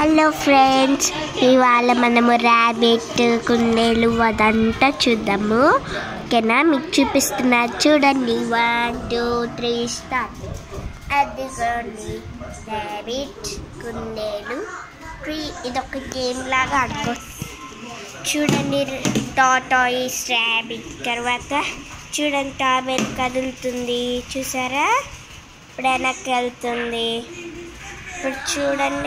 hello friends ఇవాళ మనము rabbit కుందేలు అదంతా చూద్దాము ఓకేనా మీకు చూపిస్తున్నా చూడండి వన్ టూ త్రీ స్టార్ట్ అదిగోండి ర్యాబిట్ కుందేలు ట్రీ ఇదొక గేమ్ లాగా ఆడుకో చూడండి టాటాయిస్ ర్యాబిట్ తర్వాత చూడండి టాబెల్ కదులుతుంది చూసారా ఇప్పుడు వెనక్కి వెళ్తుంది ఇప్పుడు చూడండి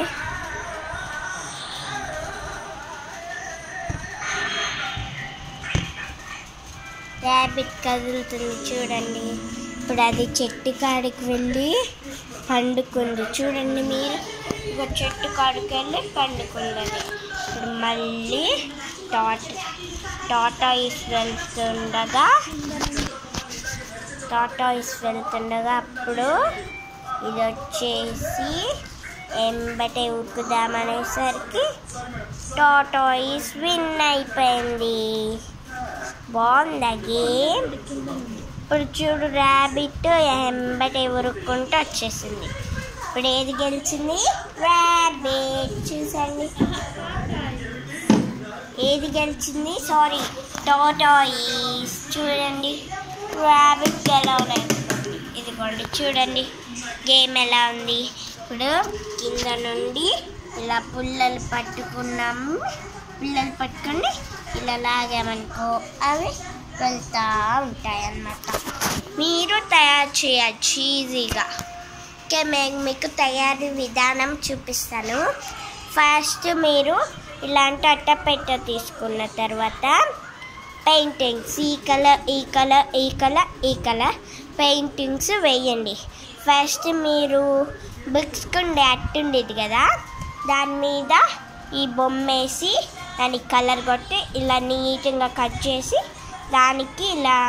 ర్యాబిట్ కదులుతుంది చూడండి ఇప్పుడు అది చెట్టు కాడికి వెళ్ళి పండుకుంది చూడండి మీరు ఒక చెట్టు కాడికి వెళ్ళి పండుకుంది అది ఇప్పుడు మళ్ళీ టాట టాటాయిస్ వెళ్తుండగా టాటాయిస్ వెళ్తుండగా అప్పుడు ఇది వచ్చేసి ఎంబటే ఉరుకుదామనేసరికి టాటాయిస్ విన్ అయిపోయింది బాగుందా గేమ్ ఇప్పుడు చూడు ర్యాబిట్ ఎంబటే ఉరుక్కుంటూ వచ్చేసింది ఇప్పుడు ఏది గెలిచింది ర్యాబిట్ చూసండి ఏది గెలిచింది సారీ టాటాయిస్ చూడండి ర్యాబిట్ గెలవలేదు ఇదిగోండి చూడండి గేమ్ ఎలా ఉంది ఇప్పుడు కింద నుండి ఇలా పుల్లలు పట్టుకున్నాము పుల్లలు పట్టుకొని ఇలా లాగామనుకో అవి వెళ్తూ ఉంటాయి అన్నమాట మీరు తయారు చేయొచ్చు ఈజీగా ఓకే మేము మీకు తయారీ విధానం చూపిస్తాను ఫస్ట్ మీరు ఇలాంటి అట్టపెట్ట తీసుకున్న తర్వాత పెయింటింగ్స్ ఈ కలర్ ఈ కలర్ ఈ కలర్ ఈ కలర్ పెయింటింగ్స్ వేయండి ఫస్ట్ మీరు బుక్స్ ఉండే అట్టు ఉండేది కదా దాని మీద ఈ బొమ్మ వేసి దానికి కలర్ కొట్టి ఇలా నీట్గా కట్ చేసి దానికి ఇలా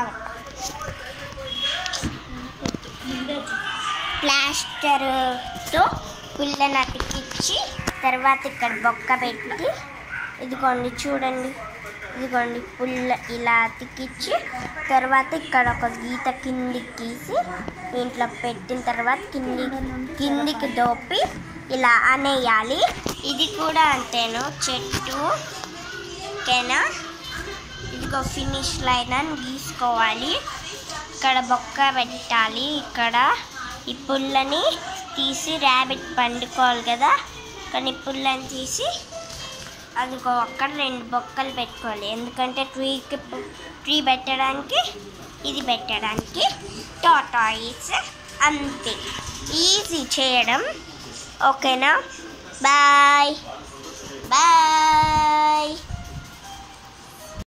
ప్లాస్టర్తో పుల్లని అతికిచ్చి తర్వాత ఇక్కడ బొక్క పెట్టి ఇదిగోండి చూడండి ఇదిగోండి పుల్ల ఇలా అతికిచ్చి తర్వాత ఇక్కడ ఒక గీత కిందికి గీసి దీంట్లో పెట్టిన తర్వాత కింది కిందికి దోపి ఇలా అనేయాలి ఇది కూడా అంతేను చెట్టు ఓకేనా ఇదిగో ఫినిష్ లైన్ అని గీసుకోవాలి ఇక్కడ బొక్క పెట్టాలి ఇక్కడ ఈ పుల్లని తీసి ర్యాబిట్ పండుకోవాలి కదా కానీ పుల్లని తీసి అదిగో అక్కడ రెండు బొక్కలు పెట్టుకోవాలి ఎందుకంటే ట్రీకి ట్రీ పెట్టడానికి ఇది పెట్టడానికి టాటాయిస్ అంతే ఈజీ చేయడం ఓకేనా బాయ్